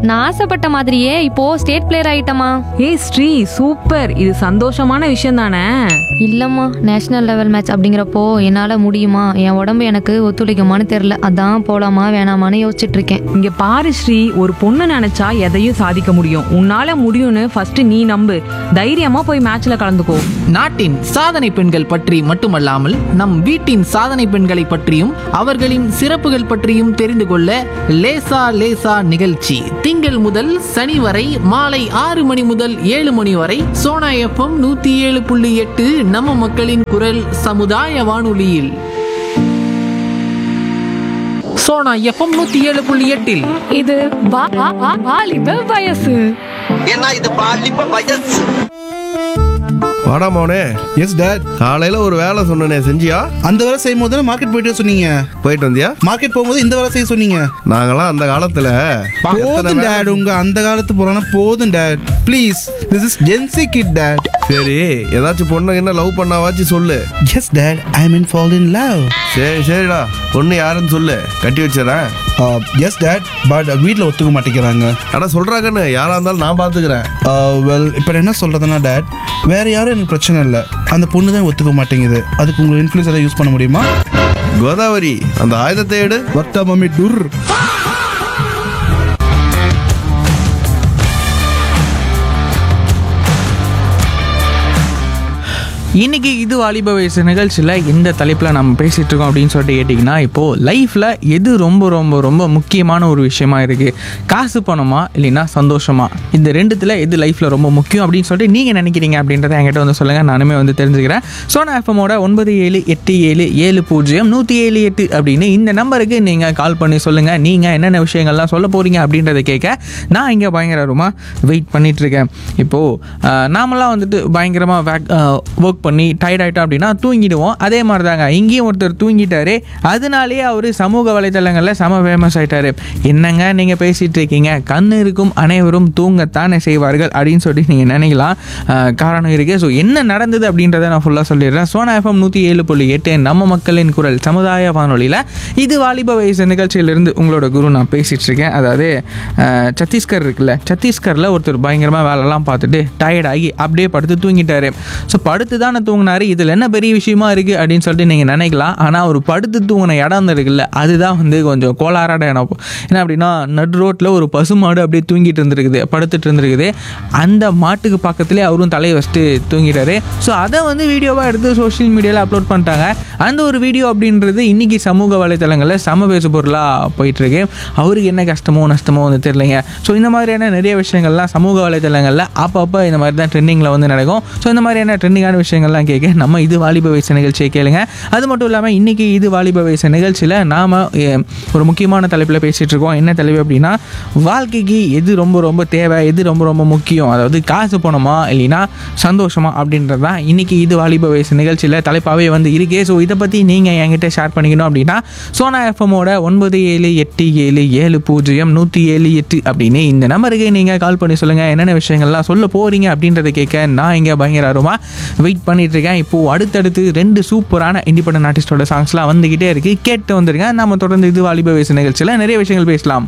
நான் ஆசைப்பட்ட மாதிரியே இப்போ ஸ்டேட் பிளேயர் ஆயிட்டமா ஏய் ஸ்ரீ சூப்பர் இது சந்தோஷமான விஷயம் தானே இல்லம்மா நேஷனல் லெவல் மேட்ச் அப்படிங்கிறப்போ என்னால முடியுமா என் உடம்பு எனக்கு ஒத்துழைக்குமான்னு தெரியல அதான் போலாமா வேணாமான்னு யோசிச்சுட்டு இருக்கேன் இங்க பாரு ஸ்ரீ ஒரு பொண்ணு நினைச்சா எதையும் சாதிக்க முடியும் உன்னால முடியும்னு ஃபர்ஸ்ட் நீ நம்பு தைரியமா போய் மேட்ச்ல கலந்துக்கோ நாட்டின் சாதனை பெண்கள் பற்றி மட்டுமல்லாமல் நம் வீட்டின் சாதனை பெண்களை பற்றியும் அவர்களின் சிறப்புகள் பற்றியும் தெரிந்து கொள்ள லேசா லேசா நிகழ்ச்சி திங்கள் முதல் சனி வரை மாலை ஆறு மணி முதல் ஏழு மணி வரை சோனா எஃப்எம் நூத்தி ஏழு புள்ளி எட்டு நம்ம மக்களின் குரல் சமுதாய வானொலியில் சோனா எஃப்எம் நூத்தி ஏழு புள்ளி எட்டில் இது வா- வா- வா- வாலிப வயசு ஏன்னா இது பாலிப்ப வயசு வாடா மோனே எஸ் டேட் காலையில ஒரு வேலை சொன்னனே செஞ்சியா அந்த வேலை செய்யும் போது மார்க்கெட் போயிட்டு வர சொன்னீங்க போயிட்டு வந்தியா மார்க்கெட் போகும்போது இந்த வேலை செய்ய சொன்னீங்க நாங்களாம் அந்த காலத்துல எத்தனை போதும் வேலை- டேட் உங்க அந்த காலத்து புறான போதும் dad please this is Gen Z kid dad சரி ஏதாச்சும் பொண்ணு என்ன லவ் பண்ணாவாச்சு சொல்லு yes dad I mean fall in love சரி சரிடா பொண்ணு யாருன்னு சொல்லு கட்டி வச்சிடறேன் எஸ் டேட் பட் வீட்டில் ஒத்துக்க மாட்டேங்கிறாங்க ஆனா சொல்றாங்கன்னு யாரா இருந்தாலும் நான் பாத்துக்கிறேன் வெல் இப்போ என்ன சொல்றதுன்னா டேட் வேற யாரும் எனக்கு பிரச்சனை இல்லை அந்த பொண்ணு தான் ஒத்துக்க மாட்டேங்குது அதுக்கு உங்களை இன்ஃப்ளூயன்ஸ் எதாவது யூஸ் பண்ண முடியுமா கோதாவரி அந்த ஆயுதத்தை எடு வர்த்தா மம்மி டுர் இன்னைக்கு இது வாலிப வயசு நிகழ்ச்சியில் எந்த தலைப்பில் நம்ம பேசிகிட்டு இருக்கோம் அப்படின்னு சொல்லிட்டு கேட்டிங்கன்னா இப்போது லைஃப்பில் எது ரொம்ப ரொம்ப ரொம்ப முக்கியமான ஒரு விஷயமா இருக்குது காசு பணமா இல்லைன்னா சந்தோஷமா இந்த ரெண்டுத்தில் எது லைஃப்பில் ரொம்ப முக்கியம் அப்படின்னு சொல்லிட்டு நீங்கள் நினைக்கிறீங்க அப்படின்றத என்கிட்ட வந்து சொல்லுங்கள் நானுமே வந்து தெரிஞ்சுக்கிறேன் சோனா எஃப்எம்மோட ஒன்பது ஏழு எட்டு ஏழு ஏழு பூஜ்ஜியம் நூற்றி ஏழு எட்டு அப்படின்னு இந்த நம்பருக்கு நீங்கள் கால் பண்ணி சொல்லுங்கள் நீங்கள் என்னென்ன விஷயங்கள்லாம் சொல்ல போகிறீங்க அப்படின்றத கேட்க நான் இங்கே பயங்கரமாக வெயிட் பண்ணிட்டு இருக்கேன் இப்போது நாமெல்லாம் வந்துட்டு பயங்கரமாக வேக் ஒர்க் பண்ணி டயர்ட் ஆகிட்டோம் அப்படின்னா தூங்கிடுவோம் அதே மாதிரி தாங்க இங்கேயும் ஒருத்தர் தூங்கிட்டாரு அதனாலேயே அவர் சமூக வலைத்தளங்களில் செம ஃபேமஸ் ஆயிட்டாரு என்னங்க நீங்கள் பேசிகிட்டு இருக்கீங்க கண் இருக்கும் அனைவரும் தூங்கத்தானே செய்வார்கள் அப்படின்னு சொல்லி நீங்கள் நினைக்கலாம் அஹ், காரணம் இருக்கு ஸோ என்ன நடந்தது அப்படின்றத நான் ஃபுல்லாக சொல்லிடுறேன் சோனா எஃப்எம் நூற்றி ஏழு புள்ளி எட்டு நம்ம மக்களின் குரல் சமுதாய வானொலியில் இது வாலிப வயசு நிகழ்ச்சியிலிருந்து உங்களோட குரு நான் பேசிகிட்டு இருக்கேன் அதாவது அஹ், சத்தீஸ்கர் இருக்குல்ல சத்தீஸ்கரில் ஒருத்தர் பயங்கரமாக வேலைலாம் பார்த்துட்டு டயர்ட் ஆகி அப்படியே படுத்து தூங்கிட்டாரு ஸோ படுத்து தானே தூங்கினாரு இதில் என்ன பெரிய விஷயமா இருக்குது அப்படின்னு சொல்லிட்டு நீங்கள் நினைக்கலாம் ஆனால் அவர் படுத்து தூங்கின இடம் இருக்குல்ல அதுதான் வந்து கொஞ்சம் கோளாறான இடம் என்ன அப்படின்னா நடு ரோட்டில் ஒரு பசுமாடு அப்படியே தூங்கிட்டு இருந்திருக்குது படுத்துட்டு இருந்திருக்குது அந்த மாட்டுக்கு பக்கத்துலேயே அவரும் தலையை வச்சுட்டு தூங்கிட்டாரு ஸோ அதை வந்து வீடியோவாக எடுத்து சோஷியல் மீடியாவில் அப்லோட் பண்ணிட்டாங்க அந்த ஒரு வீடியோ அப்படின்றது இன்னைக்கு சமூக வலைத்தளங்களில் சம பேசு பொருளாக போயிட்டு இருக்கு அவருக்கு என்ன கஷ்டமோ நஷ்டமோ வந்து தெரியலைங்க ஸோ இந்த மாதிரியான நிறைய விஷயங்கள்லாம் சமூக வலைத்தளங்களில் அப்பப்போ இந்த மாதிரி தான் ட்ரெண்டிங்கில் வந்து நடக்கும் ஸோ இந்த மாதிரியான ட்ரெண்டிங்கான விஷயங்கள்லாம் கேட்க நம்ம இது வாலிப வயசு நிகழ்ச்சியை கேளுங்க அது மட்டும் இல்லாமல் இன்னைக்கு இது வாலிப வயசு நிகழ்ச்சியில் நாம் ஒரு முக்கியமான தலைப்பில் பேசிகிட்டு இருக்கோம் என்ன தலைப்பு அப்படின்னா வாழ்க்கைக்கு எது ரொம்ப ரொம்ப தேவை எது ரொம்ப ரொம்ப முக்கியம் அதாவது காசு பணமா இல்லைன்னா சந்தோஷமா அப்படின்றது தான் இன்னைக்கு இது வாலிப வயசு நிகழ்ச்சியில் தலைப்பாகவே வந்து இருக்கே ஸோ இதை பற்றி நீங்கள் என்கிட்ட ஷேர் பண்ணிக்கணும் அப்படின்னா சோனா எஃப்எம்மோட ஒன்பது ஏழு எட்டு ஏழு ஏழு பூஜ்ஜியம் நூற்றி ஏழு எட்டு அப்படின்னு இந்த நம்பருக்கு நீங்கள் கால் பண்ணி சொல்லுங்கள் என்னென்ன விஷயங்கள்லாம் சொல்ல போகிறீங்க அப்படின்றத கேட்க நான் இங்கே பயங்கரமாக வெயிட் பண்ணிட்டு இருக்கேன் இப்போது அடுத்தடுத்து ரெண்டு சூப்பரான இண்டிபெண்டன்ட் ஆர்டிஸ்டோட சாங்ஸ்லாம் வந்துக்கிட்டே இருக்குது கேட்டு வந்துருங்க நம்ம தொடர்ந்து இது வாலிப வயசு நிகழ்ச்சியில் நிறைய விஷயங்கள் பேசலாம்